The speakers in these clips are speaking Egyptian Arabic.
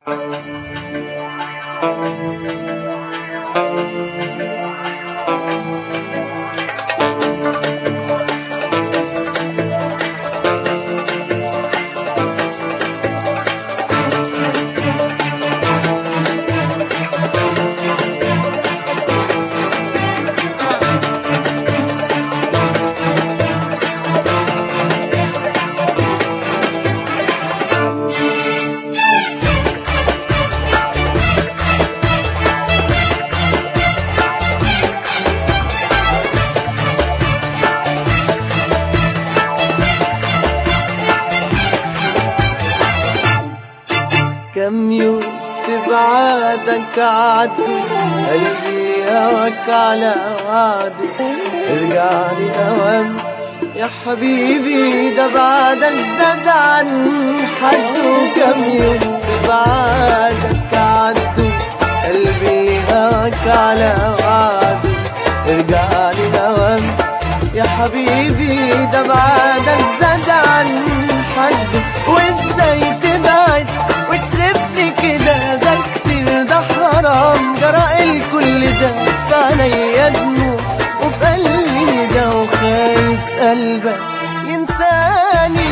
كم يوم في بعادك عدوا قلبي هواك على وعدي ارجع لي اوام يا حبيبي ده بعدك زاد عن حد وكم يوم في بعادك عدوا قلبي هواك على وعدي ارجع لي اوام يا حبيبي ده بعدك زاد عن حد وازاي تبعد وتسيبني كده ده كتير ده حرام جرى الكل ده في عينيا دموع وفي قلبي ده وخايف قلبك ينساني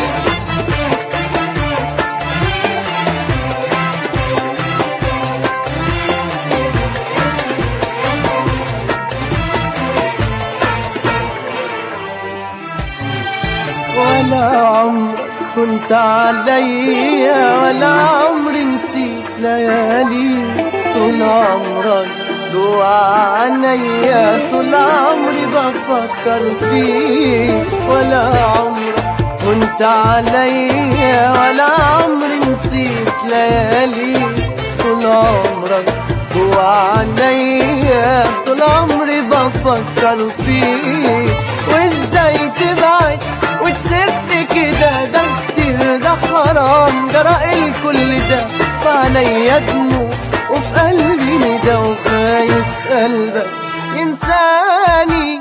ولا عمرك كنت عليا ولا عمري نسيت ليالي طول عمرك جوا عينيا طول عمري بفكر فيك ولا عمرك كنت عليا ولا عمري نسيت ليالي طول عمرك جوا عينيا طول عمري بفكر فيك وازاي تبعد وتسيبني كده ده كتير ده حرام جرى الكل ده في عينيا دموع وفي قلبي ندى وخايف قلبك ينساني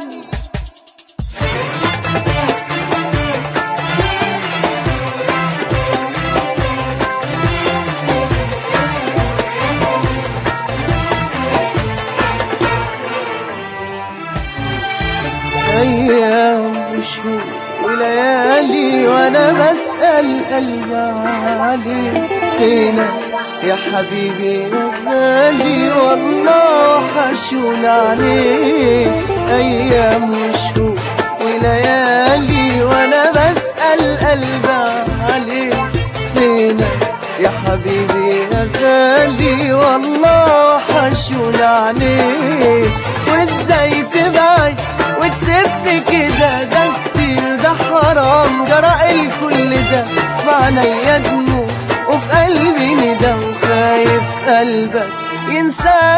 أيام وشهور وليالي وأنا بسأل قلبي عليك فينك يا حبيبي يا غالي والله حشون عليك أيام وشهور وليالي وأنا بسأل قلبي عليك فينك يا حبيبي يا غالي والله حشون عليك وازاي تبعد وتسيبني كده ده كتير ده حرام جرى الكل ده في عينيا دموع وفي قلبي ندى وخايف قلبك ينساني